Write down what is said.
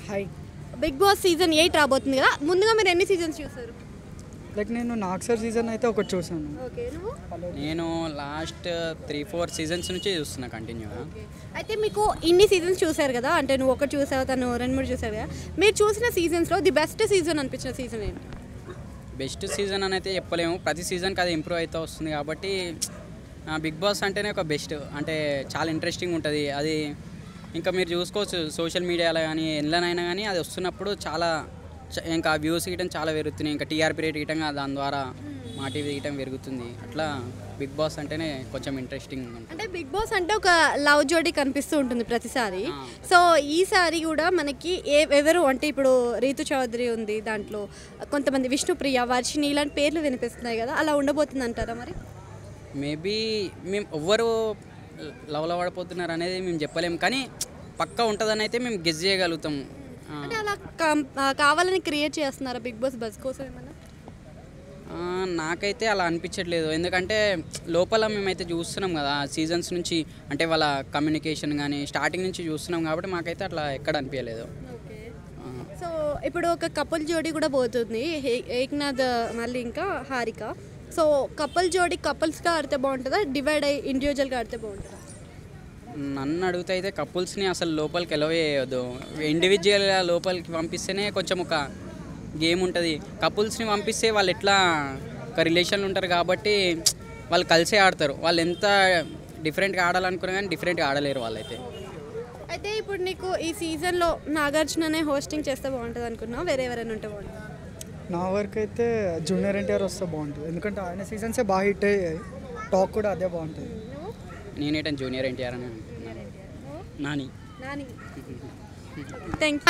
hi Big Boss season eight రాబోతుంది కదా ముందుగా మీరు ఎన్ని సీజన్స్ చూసారు లైక్ నేను నాక్సర్ సీజన్ అయితే ఒకటి చూసాను ఓకే నువ్వు నేను లాస్ట్ త్రీ ఫోర్ సీజన్స్ నుంచి చూస్తున్నా కంటిన్యూగా అయితే మీకు ఇన్ని సీజన్స్ చూసారు కదా అంటే నువ్వు ఒకటి చూసావు తను రెండు మూడు చూసారు కదా మీరు చూసిన సీజన్స్లో ది బెస్ట్ సీజన్ అనిపించిన సీజన్ ఏంటి బెస్ట్ సీజన్ అని అయితే చెప్పలేము ప్రతి సీజన్కి అది ఇంప్రూవ్ అవుతూ వస్తుంది కాబట్టి బిగ్ బాస్ అంటేనే ఒక బెస్ట్ అంటే చాలా ఇంట్రెస్టింగ్ ఉంటుంది అది ఇంకా మీరు చూసుకోవచ్చు సోషల్ మీడియాలో కానీ ఎందులోనైనా కానీ అది వస్తున్నప్పుడు చాలా చ- ఇంకా వ్యూస్ ఇయటం చాలా పెరుగుతున్నాయి ఇంకా టీఆర్పీ రేట్ ఇయటం దాని ద్వారా మా టీవీ ఇయటం పెరుగుతుంది అట్లా బిగ్ బాస్ అంటేనే కొంచెం ఇంట్రెస్టింగ్ ఉంటుంది అంటే బిగ్ బాస్ అంటే ఒక లవ్ జోడీ కనిపిస్తూ ఉంటుంది ప్రతిసారి సో ఈసారి కూడా మనకి ఏ ఎవరు అంటే ఇప్పుడు రీతు చౌదరి ఉంది దాంట్లో కొంతమంది విష్ణుప్రియ వర్షిణి ఇలాంటి పేర్లు వినిపిస్తున్నాయి కదా అలా ఉండబోతుంది అంటారా మరి మేబీ మేము ఎవ్వరు లవల పడిపోతున్నారు అనేది మేము చెప్పలేము కానీ పక్కా ఉంటుందని అయితే మేము గెస్ చేయగలుగుతాం ఆ, అంటే అలా కం- ఆ, కావాలని క్రియేట్ చేస్తున్నారా బిగ్ బాస్ బస్ కోసం ఏమన్నా ఆ, నాకైతే అలా అనిపించట్లేదు ఎందుకంటే లోపల మేమైతే చూస్తున్నాం కదా సీజన్స్ నుంచి అంటే వాళ్ళ కమ్యూనికేషన్ కానీ స్టార్టింగ్ నుంచి చూస్తున్నాం కాబట్టి మాకైతే అట్లా ఎక్కడ అనిపించలేదు ఓకే ఆ, సో ఇప్పుడు ఒక కపుల్ జోడీ కూడా పోతుంది హే- ఏక్నాథ్ మళ్ళీ ఇంకా హారిక సో కపుల్ జోడీ కపుల్స్గా ఆడితే బాగుంటుందా డివైడ్ అయ్యి ఇండివిజువల్గా ఆడితే బాగుంటుందా నన్ను అడిగితే అయితే కపుల్స్ని అసలు లోపలికి ఎలవేయద్దు ఇండివిజువల్గా లోపలికి పంపిస్తేనే కొంచెం ఒక గేమ్ ఉంటుంది కపుల్స్ని పంపిస్తే వాళ్ళు ఎట్లా ఒక రిలేషన్లు ఉంటారు కాబట్టి వాళ్ళు కలిసే ఆడతారు వాళ్ళు ఎంత డిఫరెంట్గా ఆడాలనుకున్నా కానీ డిఫరెంట్గా ఆడలేరు వాళ్ళైతే అయితే ఇప్పుడు నీకు ఈ సీజన్లో నాగార్జుననే హోస్టింగ్ చేస్తే బాగుంటుంది అనుకున్నావు వేరే ఎవరైనా ఉంటే బాగుంటుంది నా వరకు అయితే జూనియర్ ఎన్టీఆర్ వస్తే బాగుంటుంది ఎందుకంటే ఆయన సీజన్సే బాగా హిట్ అయ్యాయి టాక్ కూడా అదే బాగుంటుంది నేనేటం జూనియర్ ఎన్టీఆర్ అని అనుకుంటున్నాను నాని నాని థ్యాంక్